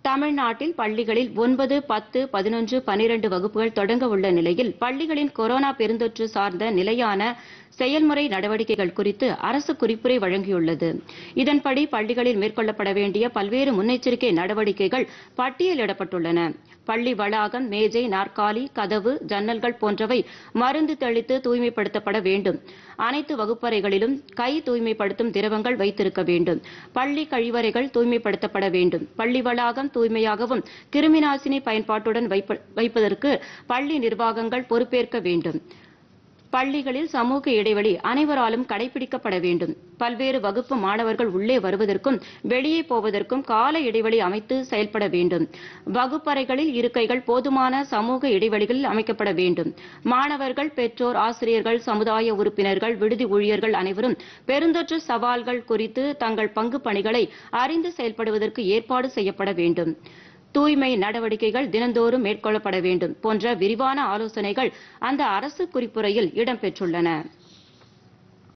தமிழ்நாட்டில் பள்ளிகளில் ஒன்பது பத்து பதினொன்று பனிரெண்டு வகுப்புகள் தொடங்க உள்ள நிலையில் பள்ளிகளின் கொரோனா பெருந்தொற்று சார்ந்த நிலையான செயல்முறை நடவடிக்கைகள் குறித்து அரசு குறிப்புரை வழங்கியுள்ளது இதன்படி பள்ளிகளில் மேற்கொள்ளப்பட வேண்டிய பல்வேறு முன்னெச்சரிக்கை நடவடிக்கைகள் பட்டியலிடப்பட்டுள்ளன பள்ளி வளாகம் மேஜை நாற்காலி கதவு ஜன்னல்கள் போன்றவை மருந்து தெளித்து தூய்மைப்படுத்தப்பட வேண்டும் அனைத்து வகுப்பறைகளிலும் கை தூய்மைப்படுத்தும் திரவங்கள் வைத்திருக்க வேண்டும் பள்ளி கழிவறைகள் தூய்மைப்படுத்தப்பட வேண்டும் பள்ளி வளாகம் தூய்மையாகவும் கிருமிநாசினி பயன்பாட்டுடன் வைப்ப- வைப்பதற்கு பள்ளி நிர்வாகங்கள் பொறுப்பேற்க வேண்டும் பள்ளிகளில் சமூக இடைவெளி அனைவராலும் கடைபிடிக்கப்பட வேண்டும் பல்வேறு வகுப்பு மாணவர்கள் உள்ளே வருவதற்கும் வெளியே போவதற்கும் கால இடைவெளி அமைத்து செயல்பட வேண்டும் வகுப்பறைகளில் இருக்கைகள் போதுமான சமூக இடைவெளிகளில் அமைக்கப்பட வேண்டும் மாணவர்கள் பெற்றோர் ஆசிரியர்கள் சமுதாய உறுப்பினர்கள் விடுதி ஊழியர்கள் அனைவரும் பெருந்தொற்று சவால்கள் குறித்து தங்கள் பங்கு பணிகளை அறிந்து செயல்படுவதற்கு ஏற்பாடு செய்யப்பட வேண்டும் தூய்மை நடவடிக்கைகள் தினந்தோறும் மேற்கொள்ளப்பட வேண்டும் போன்ற விரிவான ஆலோசனைகள் அந்த அரசு குறிப்புரையில் இடம்பெற்றுள்ளன